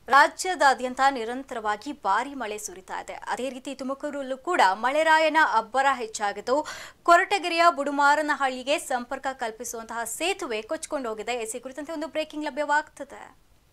ರಾಜ್ಯದಾದ್ಯಂತ ನಿರಂತರವಾಗಿ ಭಾರಿ ಮಳೆ ಸುರಿತಾ ಇದೆ ಅದೇ ರೀತಿ ತುಮಕೂರಲ್ಲೂ ಕೂಡ ಮಳೆರಾಯನ ಅಬ್ಬರ ಹೆಚ್ಚಾಗಿದ್ದು ಕೊರಟಗೆರೆಯ ಬುಡುಮಾರನಹಳ್ಳಿಗೆ ಸಂಪರ್ಕ ಕಲ್ಪಿಸುವಂತಹ ಸೇತುವೆ ಕೊಚ್ಚಿಕೊಂಡು ಹೋಗಿದೆ ಎಸಿ ಕುರಿತಂತೆ ಒಂದು ಬ್ರೇಕಿಂಗ್ ಲಭ್ಯವಾಗ್ತದೆ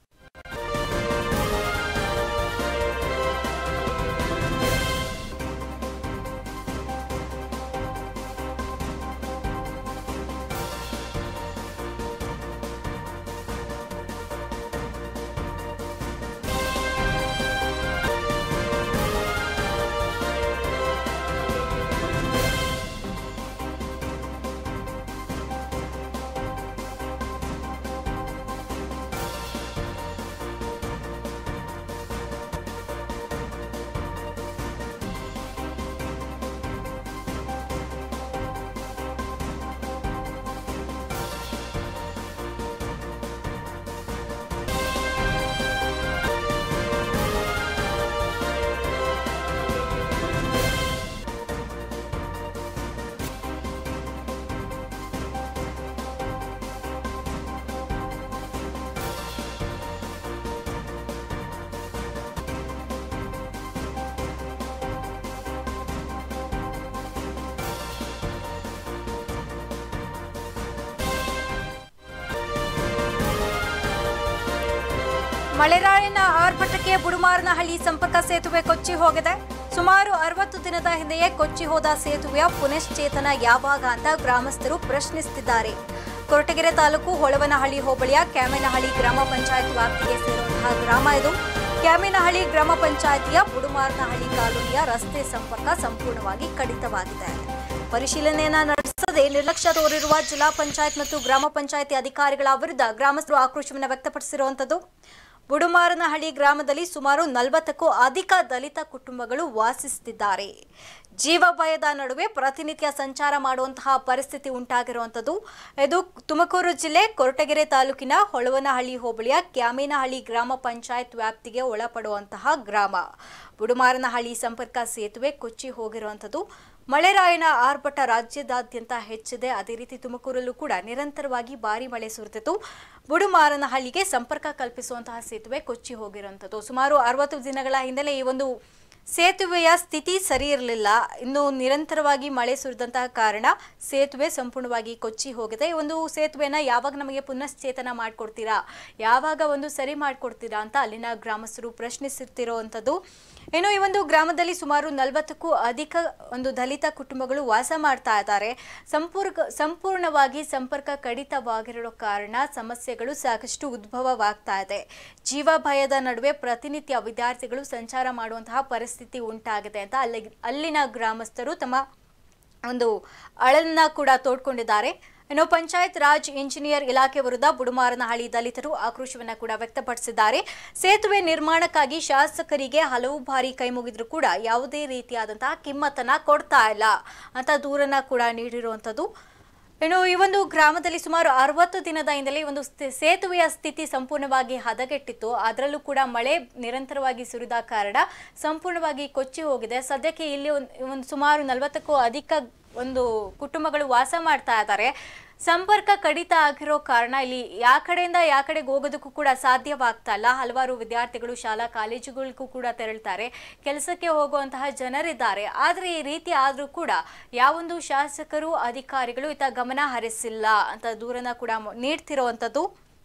ಮಳೆರಾಯನ ಆರ್ಭಟಕ್ಕೆ ಬುಡುಮಾರನಹಳ್ಳಿ ಸಂಪರ್ಕ ಸೇತುವೆ ಕೊಚ್ಚಿ ಹೋಗಿದೆ ಸುಮಾರು ಅರವತ್ತು ದಿನದ ಹಿಂದೆಯೇ ಕೊಚ್ಚಿ ಹೋದ ಸೇತುವೆಯ ಪುನಶ್ಚೇತನ ಯಾವಾಗ ಅಂತ ಗ್ರಾಮಸ್ಥರು ಪ್ರಶ್ನಿಸುತ್ತಿದ್ದಾರೆ ಕೊರಟಗೆರೆ ತಾಲೂಕು ಹೊಳವನಹಳ್ಳಿ ಹೋಬಳಿಯ ಕ್ಯಾಮೇನಹಳ್ಳಿ ಗ್ರಾಮ ಪಂಚಾಯತ್ ವ್ಯಾಪ್ತಿಗೆ ಸೇರುವಂತಹ ಗ್ರಾಮ ಇದು ಕ್ಯಾಮೇನಹಳ್ಳಿ ಗ್ರಾಮ ಪಂಚಾಯತಿಯ ಬುಡುಮಾರನಹಳ್ಳಿ ಕಾಲೋನಿಯ ರಸ್ತೆ ಸಂಪರ್ಕ ಸಂಪೂರ್ಣವಾಗಿ ಕಡಿತವಾಗಿದೆ ಪರಿಶೀಲನೆಯನ್ನ ನಡೆಸದೆ ನಿರ್ಲಕ್ಷ್ಯ ತೋರಿರುವ ಜಿಲ್ಲಾ ಪಂಚಾಯತ್ ಮತ್ತು ಗ್ರಾಮ ಪಂಚಾಯತಿ ಅಧಿಕಾರಿಗಳ ವಿರುದ್ಧ ಗ್ರಾಮಸ್ಥರು ಆಕ್ರೋಶವನ್ನು ವ್ಯಕ್ತಪಡಿಸಿರುವಂತದ್ದು ಬುಡುಮಾರನಹಳ್ಳಿ ಗ್ರಾಮದಲ್ಲಿ ಸುಮಾರು ನಲವತ್ತಕ್ಕೂ ಅಧಿಕ ದಲಿತ ಕುಟುಂಬಗಳು ವಾಸಿಸುತ್ತಿದ್ದಾರೆ ಜೀವ ಭಯದ ನಡುವೆ ಪ್ರತಿನಿತ್ಯ ಸಂಚಾರ ಮಾಡುವಂತಹ ಪರಿಸ್ಥಿತಿ ಉಂಟಾಗಿರುವಂಥದ್ದು ಇದು ತುಮಕೂರು ಜಿಲ್ಲೆ ಕೊರಟಗೆರೆ ತಾಲೂಕಿನ ಹೊಳವನಹಳ್ಳಿ ಹೋಬಳಿಯ ಕ್ಯಾಮೇನಹಳ್ಳಿ ಗ್ರಾಮ ಪಂಚಾಯತ್ ವ್ಯಾಪ್ತಿಗೆ ಒಳಪಡುವಂತಹ ಗ್ರಾಮ ಬುಡುಮಾರನಹಳ್ಳಿ ಸಂಪರ್ಕ ಸೇತುವೆ ಕೊಚ್ಚಿ ಹೋಗಿರುವಂಥದ್ದು ಮಳೆರಾಯನ ಆರ್ಭಟ ರಾಜ್ಯದಾದ್ಯಂತ ಹೆಚ್ಚಿದೆ ಅದೇ ರೀತಿ ತುಮಕೂರಲ್ಲೂ ಕೂಡ ನಿರಂತರವಾಗಿ ಭಾರಿ ಮಳೆ ಸುರಿದಿತ್ತು ಬುಡುಮಾರನಹಳ್ಳಿಗೆ ಸಂಪರ್ಕ ಕಲ್ಪಿಸುವಂತಹ ಸೇತುವೆ ಕೊಚ್ಚಿ ಹೋಗಿರುವಂಥದ್ದು ಸುಮಾರು ಅರವತ್ತು ದಿನಗಳ ಹಿಂದಲೇ ಈ ಒಂದು ಸೇತುವೆಯ ಸ್ಥಿತಿ ಸರಿ ಇರಲಿಲ್ಲ ಇನ್ನು ನಿರಂತರವಾಗಿ ಮಳೆ ಸುರಿದಂತಹ ಕಾರಣ ಸೇತುವೆ ಸಂಪೂರ್ಣವಾಗಿ ಕೊಚ್ಚಿ ಹೋಗಿದೆ ಈ ಒಂದು ಸೇತುವೆನ ಯಾವಾಗ ನಮಗೆ ಪುನಶ್ಚೇತನ ಮಾಡಿಕೊಡ್ತೀರಾ ಯಾವಾಗ ಒಂದು ಸರಿ ಮಾಡಿಕೊಡ್ತೀರಾ ಅಂತ ಅಲ್ಲಿನ ಗ್ರಾಮಸ್ಥರು ಪ್ರಶ್ನಿಸುತ್ತಿರುವಂಥದ್ದು ಇನ್ನು ಈ ಒಂದು ಗ್ರಾಮದಲ್ಲಿ ಸುಮಾರು ನಲವತ್ತಕ್ಕೂ ಅಧಿಕ ಒಂದು ದಲಿತ ಕುಟುಂಬಗಳು ವಾಸ ಮಾಡ್ತಾ ಇದ್ದಾರೆ ಸಂಪೂರ್ಣ ಸಂಪೂರ್ಣವಾಗಿ ಸಂಪರ್ಕ ಕಡಿತವಾಗಿರೋ ಕಾರಣ ಸಮಸ್ಯೆಗಳು ಸಾಕಷ್ಟು ಉದ್ಭವವಾಗ್ತಾ ಇದೆ ಜೀವ ಭಯದ ನಡುವೆ ಪ್ರತಿನಿತ್ಯ ವಿದ್ಯಾರ್ಥಿಗಳು ಸಂಚಾರ ಮಾಡುವಂತಹ ಪರಿಸ್ಥಿತಿ ಉಂಟಾಗಿದೆ ಅಂತ ಅಲ್ಲಿ ಅಲ್ಲಿನ ಗ್ರಾಮಸ್ಥರು ತಮ್ಮ ಒಂದು ಅಳನ್ನ ಕೂಡ ತೋಡ್ಕೊಂಡಿದ್ದಾರೆ ಇನ್ನು ಪಂಚಾಯತ್ ರಾಜ್ ಇಂಜಿನಿಯರ್ ಇಲಾಖೆ ವಿರುದ್ಧ ಬುಡುಮಾರನಹಳ್ಳಿ ದಲಿತರು ಆಕ್ರೋಶವನ್ನ ಕೂಡ ವ್ಯಕ್ತಪಡಿಸಿದ್ದಾರೆ ಸೇತುವೆ ನಿರ್ಮಾಣಕ್ಕಾಗಿ ಶಾಸಕರಿಗೆ ಹಲವು ಬಾರಿ ಕೈ ಮುಗಿದ್ರು ಕೂಡ ಯಾವುದೇ ರೀತಿಯಾದಂತಹ ಕಿಮ್ಮತ್ತನ್ನ ಕೊಡ್ತಾ ಇಲ್ಲ ಅಂತ ದೂರನ್ನ ಕೂಡ ನೀಡಿರುವಂಥದ್ದು ಇನ್ನು ಈ ಒಂದು ಗ್ರಾಮದಲ್ಲಿ ಸುಮಾರು ಅರವತ್ತು ದಿನದ ಹಿಂದಲೇ ಈ ಒಂದು ಸ್ಥಿ- ಸೇತುವೆಯ ಸ್ಥಿತಿ ಸಂಪೂರ್ಣವಾಗಿ ಹದಗೆಟ್ಟಿತ್ತು ಅದರಲ್ಲೂ ಕೂಡ ಮಳೆ ನಿರಂತರವಾಗಿ ಸುರಿದ ಕಾರಣ ಸಂಪೂರ್ಣವಾಗಿ ಕೊಚ್ಚಿ ಹೋಗಿದೆ ಸದ್ಯಕ್ಕೆ ಇಲ್ಲಿ ಒಂದು ಒಂದು ಸುಮಾರು ನಲವತ್ತಕ್ಕೂ ಅಧಿಕ ಒಂದು ಕುಟುಂಬಗಳು ವಾಸ ಮಾಡ್ತಾ ಇದ್ದಾರೆ ಸಂಪರ್ಕ ಕಡಿತ ಆಗಿರೋ ಕಾರಣ ಇಲ್ಲಿ ಯಾ ಕಡೆಯಿಂದ ಯಾ ಕಡೆಗೆ ಹೋಗೋದಕ್ಕೂ ಕೂಡ ಸಾಧ್ಯವಾಗ್ತಾ ಇಲ್ಲ ಹಲವಾರು ವಿದ್ಯಾರ್ಥಿಗಳು ಶಾಲಾ ಕಾಲೇಜುಗಳಿಗೂ ಕೂಡ ತೆರಳ್ತಾರೆ ಕೆಲಸಕ್ಕೆ ಹೋಗುವಂತಹ ಜನರಿದ್ದಾರೆ ಆದರೆ ಈ ರೀತಿ ಆದರೂ ಕೂಡ ಯಾವೊಂದು ಶಾಸಕರು ಅಧಿಕಾರಿಗಳು ಇತ್ತ ಗಮನ ಹರಿಸಿಲ್ಲ ಅಂತ ದೂರನ ಕೂಡ ಮ- ನೀಡ್ತಿರುವಂಥದ್ದು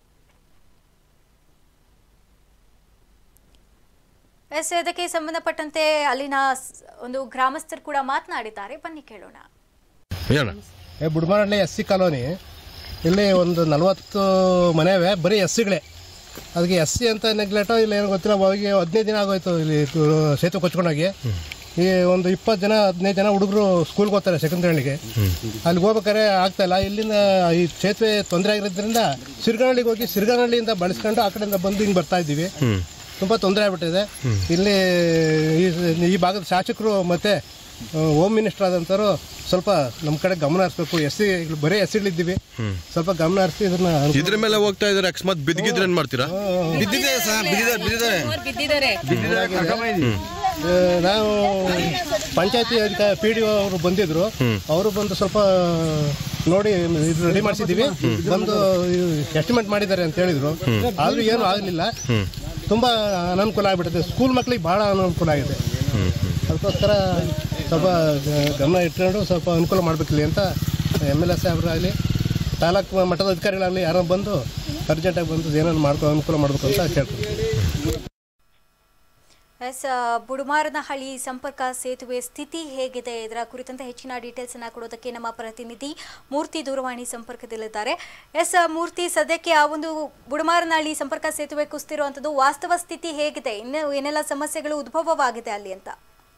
ಎಸ್ ಇದಕ್ಕೆ ಸಂಬಂಧಪಟ್ಟಂತೆ ಅಲ್ಲಿನ ಸ್- ಒಂದು ಗ್ರಾಮಸ್ಥರು ಕೂಡ ಮಾತನಾಡಿದ್ದಾರೆ ಬನ್ನಿ ಕೇಳೋಣ ಹೇಳ ಏ ಬುಡ್ಮಾರಳ್ಳಿ ಎಸ್ ಸಿ ಕಾಲೋನಿ ಇಲ್ಲಿ ಒಂದು ನಲವತ್ತು ಮನೆವೆ ಬರೀ ಎಸ್ ಸಿಗಳೇ ಅದಕ್ಕೆ ಎಸ್ ಸಿ ಅಂತ ನೆಗ್ಲೆಟೋ ಇಲ್ಲ ಏನೋ ಗೊತ್ತಿಲ್ಲ ಹೋಗಿ ಹದಿನೈದು ದಿನ ಆಗೋಯ್ತು ಇಲ್ಲಿ ತು- ಸೇತುವೆ ಕೊಚ್ಕೊಂಡೋಗಿ ಈ ಒಂದು ಇಪ್ಪತ್ತು ಜನ ಹದಿನೈದು ಜನ ಹುಡುಗರು ಸ್ಕೂಲ್ಗೆ ಹೋಗ್ತಾರೆ ಸೆಕೆಂಡ್ರಿಗಳಿಗೆ ಅಲ್ಲಿಗೆ ಹೋಗ್ಬೇಕಾದ್ರೆ ಆಗ್ತಾ ಇಲ್ಲ ಇಲ್ಲಿಂದ ಈ ಸೇತುವೆ ತೊಂದರೆ ಆಗಿರೋದ್ರಿಂದ ಸಿರ್ಗನಹಳ್ಳಿಗೆ ಹೋಗಿ ಸಿರ್ಗನಹಳ್ಳಿಯಿಂದ ಬಳಸ್ಕೊಂಡು ಆ ಕಡೆಯಿಂದ ಬಂದು ಹಿಂಗೆ ಬರ್ತಾ ಇದ್ದೀವಿ ತುಂಬ ತೊಂದರೆ ಆಗ್ಬಿಟ್ಟಿದೆ ಇಲ್ಲಿ ಈ- ಈ ಭಾಗದ ಶಾಸಕರು ಮತ್ತು ಹೋಮ್ ಮಿನಿಸ್ಟರ್ ಆದಂಥವ್ರು ಸ್ವಲ್ಪ ನಮ್ಮ ಕಡೆ ಗಮನ ಹರಿಸ್ಬೇಕು ಎಸ್ ಸಿ ಬರೀ ಎಸ್ ಸಿಗಳಿದ್ದೀವಿ ಸ್ವಲ್ಪ ಗಮನ ಹರಿಸಿ ಇದನ್ನ ಅನುಕೂಲ- ಇದ್ರ ಮೇಲೆ ಹೋಗ್ತಾ ಇದಾರೆ ಅಕಸ್ಮಾತ್ ಬಿದ್ದಿದ್ರೆ ಏನ್ ಮಾಡ್ತೀರಾ ಬಿದ್ದಿದ್ದಾರೆ ಸರ್ ಬಿದ್ದಿದ್ದಾರೆ ಬಿದ್ದಿದ್ದಾರೆ ಆ, ನಾವು ಪಂಚಾಯತಿ ಅಧಿಕ ಪಿ ಡಿ ಅವರು ಬಂದಿದ್ರು ಅವರು ಬಂದು ಸ್ವಲ್ಪ ನೋಡಿ ಇದು ರೆಡಿ ಮಾಡಿಸಿದ್ದೀವಿ ಬಂದು ಎಸ್ಟಿಮೇಟ್ ಮಾಡಿದ್ದಾರೆ ಅಂತ ಹೇಳಿದ್ರು ಆದ್ರೂ ಏನು ಆಗಲಿಲ್ಲ ತುಂಬ ಅನನುಕೂಲ ಆಗಿಬಿಡುತ್ತೆ ಸ್ಕೂಲ್ ಮಕ್ಕಳಿಗೆ ಭಾಳ ಅನನುಕೂಲ ಆಗಿದೆ ಅದಕ್ಕೋಸ್ಕರ ಸ್ವಲ್ಪ ಗ- ಗಮನ ಇಟ್ಕೊಂಡು ಸ್ವಲ್ಪ ಅನುಕೂಲ ಮಾಡಬೇಕಿಲ್ಲ ಅಂತ ಎಮ್ ಎಲ್ ಎ ಸಾಹೇಬ್ರಾಗಲಿ ತಾಲೂಕು ಮಟ್ಟದ ಅಧಿಕಾರಿಗಳಾಗಲಿ ಯಾರೋ ಬಂದು ಅರ್ಜೆಂಟಾಗಿ ಬಂದು ಏನಾದ್ರು ಮಾಡ್ಕೊ ಅನುಕೂಲ ಮಾಡಬೇಕು ಅಂತ ಕೇಳ್ತೀನಿ ಎಸ್ ಆ, ಬುಡುಮಾರನಹಳ್ಳಿ ಸಂಪರ್ಕ ಸೇತುವೆ ಸ್ಥಿತಿ ಹೇಗಿದೆ ಇದರ ಕುರಿತಂತೆ ಹೆಚ್ಚಿನ ಡೀಟೇಲ್ಸ್ ಅನ್ನ ಕೊಡೋದಕ್ಕೆ ನಮ್ಮ ಪ್ರತಿನಿಧಿ ಮೂರ್ತಿ ದೂರವಾಣಿ ಸಂಪರ್ಕದಲ್ಲಿದ್ದಾರೆ ಎಸ್ ಆ, ಮೂರ್ತಿ ಸದ್ಯಕ್ಕೆ ಆ ಒಂದು ಬುಡುಮಾರನಹಳ್ಳಿ ಸಂಪರ್ಕ ಸೇತುವೆ ಕುಸಿತಿರುವಂಥದ್ದು ವಾಸ್ತವ ಸ್ಥಿತಿ ಹೇಗಿದೆ ಇನ್ನು ಏನೆಲ್ಲ ಸಮಸ್ಯೆಗಳು ಉದ್ಭವವಾಗಿದೆ ಅಲ್ಲಿ ಅಂತ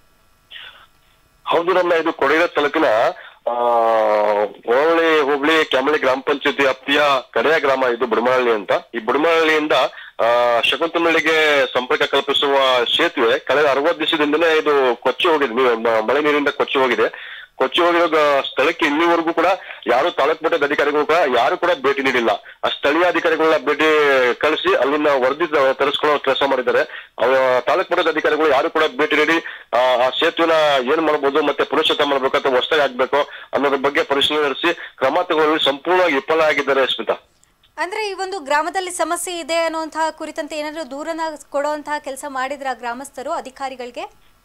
ಹೌದು ನಮ್ಮ ಇದು ಕೊಡಗಿನ ತಾಲೂಕಿನ ಆ, ಹೋಬಳಿ ಹೋಬಳಿ ಕ್ಯಾಮಳಿ ಗ್ರಾಮ ಪಂಚಾಯತಿ ವ್ಯಾಪ್ತಿಯ ಕಡೆಯ ಗ್ರಾಮ ಇದು ಬುಡಮನಹಳ್ಳಿ ಅಂತ ಈ ಬುಡಮನಹಳ್ಳಿಯಿಂದ ಆ ಶಕುಂತಮಳ್ಳಿಗೆ ಸಂಪರ್ಕ ಕಲ್ಪಿಸುವ ಸೇತುವೆ ಕಳೆದ ಅರವತ್ತು ದಿವಸದಿಂದಲೇ ಇದು ಕೊಚ್ಚಿ ಹೋಗಿದೆ ನೀವು ಮ- ಮಳೆ ನೀರಿಂದ ಕೊಚ್ಚಿ ಹೋಗಿದೆ ಕೊಚ್ಚಿ ಹೋಗಿರೋ ಗ- ಸ್ಥಳಕ್ಕೆ ಇಲ್ಲಿವರೆಗೂ ಕೂಡ ಯಾರು ತಾಲೂಕು ಮಟ್ಟದ ಅಧಿಕಾರಿಗಳು ಕೂಡ ಯಾರು ಕೂಡ ಭೇಟಿ ನೀಡಿಲ್ಲ ಆ ಸ್ಥಳೀಯ ಅಧಿಕಾರಿಗಳನ್ನ ಭೇಟಿ ಕಳಿಸಿ ಅಲ್ಲಿನ ವರದಿ ತ- ತರಿಸ್ಕೊಳ್ಳೋ ಕೆಲಸ ಮಾಡಿದ್ದಾರೆ ಅವ ತಾಲೂಕು ಮಟ್ಟದ ಅಧಿಕಾರಿಗಳು ಯಾರು ಕೂಡ ಭೇಟಿ ನೀಡಿ ಆ ಆ ಸೇತುವೆನ ಏನ್ ಮಾಡ್ಬೋದು ಮತ್ತೆ ಪುನಶ್ಚೇತ ಮಾಡ್ಬೇಕು ಅಥವಾ ಹೊಸದಾಗಿ ಆಗ್ಬೇಕು ಅನ್ನೋದ್ರ ಬಗ್ಗೆ ಪರಿಶೀಲನೆ ನಡೆಸಿ ಕ್ರಮ ತಗೊಳ್ಳಿ ಸಂಪೂರ್ಣವಾಗಿ ವಿಫಲ ಆಗಿದ್ದಾರೆ ಸ್ಮಿತಾ ಅಂದ್ರೆ ಈ ಒಂದು ಗ್ರಾಮದಲ್ಲಿ ಸಮಸ್ಯೆ ಇದೆ ಅನ್ನುವಂತಹ ಕುರಿತಂತೆ ಏನಾದರೂ ದೂರನ ಕೊಡುವಂತಹ ಕೆಲಸ ಮಾಡಿದ್ರ ಗ್ರಾಮಸ್ಥರು ಅಧಿಕಾರಿಗಳಿಗೆ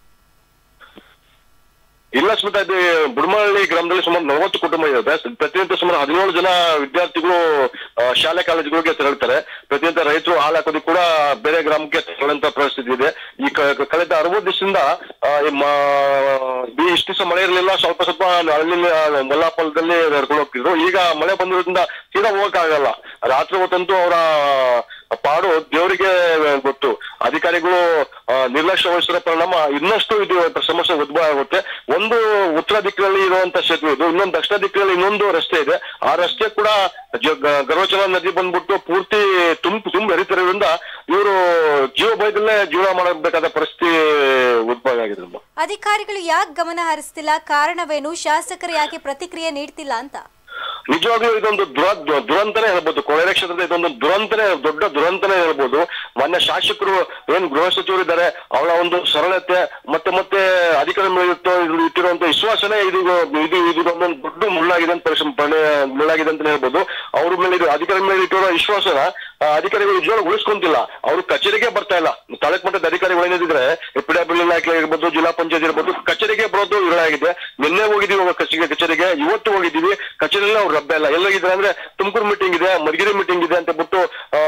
ಇಲ್ಲ ಸ್ಮಿತಾ ಇದು ಬುಡಮಹಳ್ಳಿ ಗ್ರಾಮದಲ್ಲಿ ಸುಮಾರು ನಲವತ್ತು ಕುಟುಂಬ ಇದೆ ಪ್ರತಿನಿತ್ಯ ಸುಮಾರು ಹದಿನೇಳು ಜನ ವಿದ್ಯಾರ್ಥಿಗಳು ಆ, ಶಾಲೆ ಕಾಲೇಜುಗಳಿಗೆ ತೆರಳ್ತಾರೆ ಪ್ರತಿನಿತ್ಯ ರೈತರು ಹಾಲು ಹಾಕೋದಕ್ಕೆ ಕೂಡ ಬೇರೆ ಗ್ರಾಮಕ್ಕೆ ತೆರಳುವಂತ ಪರಿಸ್ಥಿತಿ ಇದೆ ಈ ಕ- ಕಳೆದ ಅರವತ್ತು ದಿವಸದಿಂದ ಆ, ಈ ಮ- ಈ ಇಷ್ಟು ದಿವಸ ಮಳೆ ಇರಲಿಲ್ಲ ಸ್ವಲ್ಪ ಸ್ವಲ್ಪ ಹಳ್ಳಿ ಮಲ್ಲಾಪಲ್ದಲ್ಲಿ ನಡ್ಕೊಂಡು ಹೋಗ್ತಿದ್ರು ಈಗ ಮಳೆ ಬಂದಿರೋದ್ರಿಂದ ತೀರಾ ಹೋಗಕ್ಕಾಗಲ್ಲ ರಾತ್ರಿ ಹೊತ್ತಂತೂ ಅವರ ಪಾಡು ದೇವರಿಗೆ ಗೊತ್ತು ಅಧಿಕಾರಿಗಳು ಆ, ನಿರ್ಲಕ್ಷ್ಯ ವಹಿಸಿರೋ ಪರಿಣಾಮ ಇನ್ನಷ್ಟು ಇದು ಸಮಸ್ಯೆ ಉದ್ಭವ ಆಗುತ್ತೆ ಒಂದು ಉತ್ತರ ದಿಕ್ಕಿನಲ್ಲಿ ಇರುವಂತ ಸೇತುವೆ ಇದು ಇನ್ನೊಂದು ದಕ್ಷಿಣ ದಿಕ್ಕಿನಲ್ಲಿ ಇನ್ನೊಂದು ರಸ್ತೆ ಇದೆ ಆ ರಸ್ತೆ ಕೂಡ ಜ- ಗ- ಗರ್ವಚಲ ನದಿ ಬಂದ್ಬಿಟ್ಟು ಪೂರ್ತಿ ತುಂಬ ತುಂಬ ಹರಿತಿರೋದ್ರಿಂದ ಇವರು ಜೀವ ಭಯದಲ್ಲೇ ಜೀವನ ಮಾಡಬೇಕಾದ ಪರಿಸ್ಥಿತಿ ಉದ್ಭವ ಆಗಿದೆ ಅಮ್ಮ. ಅಧಿಕಾರಿಗಳು ಯಾಕೆ ಗಮನ ಹರಿಸ್ತಿಲ್ಲ ಕಾರಣವೇನು ಶಾಸಕರು ಯಾಕೆ ಪ್ರತಿಕ್ರಿಯೆ ನೀಡ್ತಿಲ್ಲ ಅಂತ ನಿಜವಾಗ್ಲೂ ಇದೊಂದು ದುರ ದು- ದುರಂತನೇ ಹೇಳ್ಬೋದು ಕೊಳೆರೆ ಕ್ಷೇತ್ರದ ಇದೊಂದು ದುರಂತನೇ ದೊಡ್ಡ ದುರಂತನೇ ಹೇಳ್ಬೋದು ಮೊನ್ನೆ ಶಾಸಕರು ಏನ್ ಗೃಹ ಸಚಿವರು ಇದ್ದಾರೆ ಅವರ ಒಂದು ಸರಳತೆ ಮತ್ತೆ ಮತ್ತೆ ಅಧಿಕಾರಿ ಮೇಲೆ ಇಟ್ಟು- ಇದು ಇಟ್ಟಿರುವಂತ ವಿಶ್ವಾಸನೇ ಇದು ಇದು ಇದು ಒಂದೊಂದು ದೊಡ್ಡ ಮುಳ್ಳಾಗಿದೆ ಅಂತ ಪರಿಶ್ರಮ ಪಡೆ- ಮುಳ್ಳಾಗಿದೆ ಅಂತ ಹೇಳ್ಬೋದು ಅವ್ರ ಮೇಲೆ ಇದು ಅಧಿಕಾರಿ ಮೇಲೆ ಇಟ್ಟಿರೋ ವಿಶ್ವಾಸನ ಆ, ಅಧಿಕಾರಿಗಳು ನಿಜವಾಗ್ಲೂ ಉಳಿಸ್ಕೊಂತಿಲ್ಲ ಅವರು ಕಚೇರಿಗೆ ಬರ್ತಾ ಇಲ್ಲ ತಾಲೂಕು ಮಟ್ಟದ ಅಧಿಕಾರಿಗಳು ಏನಿದ್ರೆ ಪಿಡಬ್ಲ್ಯೂ ಇಲಾಖೆ ಇರ್ಬೋದು ಜಿಲ್ಲಾ ಪಂಚಾಯತ್ ಇರ್ಬೋದು ಕಚೇರಿಗೆ ಬರೋದು ವಿರಳಾಗಿದೆ ನಿನ್ನೆ ಹೋಗಿದೀವಿ ಒಬ್ಬ ಕಚೇರಿಗೆ ಕಚೇರಿಗೆ ಇವತ್ತು ಹೋಗಿದ್ದೀವಿ ಕಚೇರಿಯಲ್ಲಿ ಅವ್ರು ಲಭ್ಯ ಇಲ್ಲ ಎಲ್ಲೋಗಿದ್ರೆ ಅಂದ್ರೆ ತುಮಕೂರು ಮೀಟಿಂಗ್ ಇದೆ ಮಧುಗಿರಿ ಮೀಟಿಂಗ್ ಇದೆ ಅಂತ ಬಿಟ್ಟು ಆ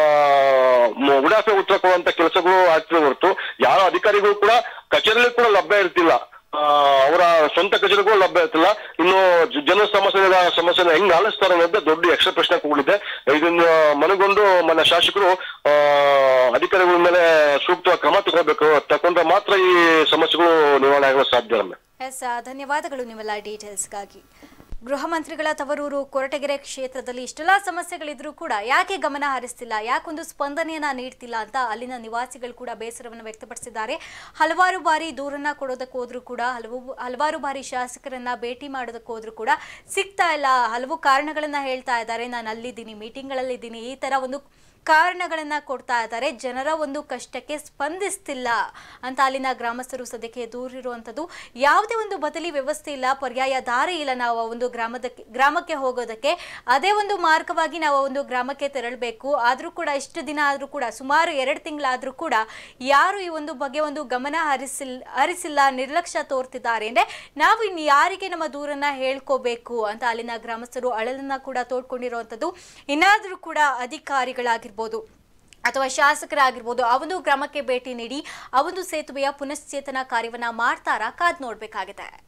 ಮ- ಉಡಾಫೆ ಉತ್ತರ ಕೊಡುವಂತ ಕೆಲಸಗಳು ಆಗ್ತಿದೆ ಹೊರತು ಯಾವ ಅಧಿಕಾರಿಗಳು ಕೂಡ ಕಚೇರಿಯಲ್ಲಿ ಕೂಡ ಲಭ್ಯ ಇರ್ತಿಲ್ಲ ಆ, ಅವರ ಸ್ವಂತ ಕಚೇರಿಗಳು ಲಭ್ಯ ಇರ್ತಿಲ್ಲ ಇನ್ನು ಜ- ಜನ ಸಮಸ್ಯೆಗಳ ಸಮಸ್ಯೆನ ಹೆಂಗ್ ಆಲಿಸ್ತಾರೆ ಅನ್ನೋದೇ ದೊಡ್ಡ ಯಕ್ಷ ಪ್ರಶ್ನೆ ಕೂಡಿದೆ ಇದನ್ನ ಮನಗೊಂಡು మన ಶಾಸಕರು ಆ, ಅಧಿಕಾರಿಗಳ ಮೇಲೆ ಸೂಕ್ತ ಕ್ರಮ ತಗೋಬೇಕು ತಗೊಂಡ್ರೆ ಮಾತ್ರ ಈ ಸಮಸ್ಯೆಗಳು ನಿವಾರಣೆ ಆಗಲು ಸಾಧ್ಯ ನಮಗೆ ಎಸ್ ಆ, ಧನ್ಯವಾದಗಳು ನಿಮ್ಮೆಲ್ಲ ಡೀಟೇಲ್ಸ್ಗಾಗಿ ಗೃಹ ಮಂತ್ರಿಗಳ ತವರೂರು ಕೊರಟಗೆರೆ ಕ್ಷೇತ್ರದಲ್ಲಿ ಇಷ್ಟೆಲ್ಲ ಸಮಸ್ಯೆಗಳಿದ್ರೂ ಕೂಡ ಯಾಕೆ ಗಮನ ಹರಿಸ್ತಿಲ್ಲ ಯಾಕೊಂದು ಸ್ಪಂದನೆಯನ್ನ ನೀಡ್ತಿಲ್ಲ ಅಂತ ಅಲ್ಲಿನ ನಿವಾಸಿಗಳು ಕೂಡ ಬೇಸರವನ್ನು ವ್ಯಕ್ತಪಡಿಸಿದ್ದಾರೆ ಹಲವಾರು ಬಾರಿ ದೂರನ್ನ ಕೊಡೋದಕ್ಕೆ ಹೋದ್ರೂ ಕೂಡ ಹಲವು ಹಲವಾರು ಬಾರಿ ಶಾಸಕರನ್ನ ಭೇಟಿ ಮಾಡೋದಕ್ಕೆ ಹೋದ್ರೂ ಕೂಡ ಸಿಗ್ತಾ ಇಲ್ಲ ಹಲವು ಕಾರಣಗಳನ್ನ ಹೇಳ್ತಾ ಇದ್ದಾರೆ ನಾನು ಅಲ್ಲಿದ್ದೀನಿ ಮೀಟಿಂಗ್ಗಳಲ್ಲಿದ್ದೀನಿ ಈ ತರ ಒಂದು ಕಾರಣಗಳನ್ನ ಕೊಡ್ತಾ ಇದ್ದಾರೆ ಜನರ ಒಂದು ಕಷ್ಟಕ್ಕೆ ಸ್ಪಂದಿಸ್ತಿಲ್ಲ ಅಂತ ಅಲ್ಲಿನ ಗ್ರಾಮಸ್ಥರು ಸದ್ಯಕ್ಕೆ ದೂರಿರುವಂಥದ್ದು ಯಾವುದೇ ಒಂದು ಬದಲಿ ವ್ಯವಸ್ಥೆ ಇಲ್ಲ ಪರ್ಯಾಯ ದಾರಿ ಇಲ್ಲ ನಾವು ಆ ಒಂದು ಗ್ರಾಮದಕ್ಕೆ ಗ್ರಾಮಕ್ಕೆ ಹೋಗೋದಕ್ಕೆ ಅದೇ ಒಂದು ಮಾರ್ಗವಾಗಿ ನಾವು ಆ ಒಂದು ಗ್ರಾಮಕ್ಕೆ ತೆರಳಬೇಕು ಆದರೂ ಕೂಡ ಇಷ್ಟು ದಿನ ಆದರೂ ಕೂಡ ಸುಮಾರು ಎರಡು ತಿಂಗಳಾದರೂ ಕೂಡ ಯಾರು ಈ ಒಂದು ಬಗ್ಗೆ ಒಂದು ಗಮನ ಹರಿಸಿಲ್ ಹರಿಸಿಲ್ಲ ನಿರ್ಲಕ್ಷ್ಯ ತೋರ್ತಿದ್ದಾರೆ ಅಂದರೆ ನಾವು ಇನ್ನು ಯಾರಿಗೆ ನಮ್ಮ ದೂರನ್ನ ಹೇಳ್ಕೋಬೇಕು ಅಂತ ಅಲ್ಲಿನ ಗ್ರಾಮಸ್ಥರು ಅಳಲನ್ನ ಕೂಡ ತೋಡ್ಕೊಂಡಿರುವಂಥದ್ದು ಇನ್ನಾದರೂ ಕೂಡ ಅಧಿಕಾರಿಗಳಾಗಿರ್ಬೋದು ಅಥವಾ ಶಾಸಕರಾಗಿರ್ಬೋದು ಆ ಒಂದು ಗ್ರಾಮಕ್ಕೆ ಭೇಟಿ ನೀಡಿ ಆ ಒಂದು ಸೇತುವೆಯ ಪುನಶ್ಚೇತನ ಕಾರ್ಯವನ್ನ ಮಾಡ್ತಾರಾ ಕಾದ್ ನೋಡ್ಬೇಕಾಗಿದೆ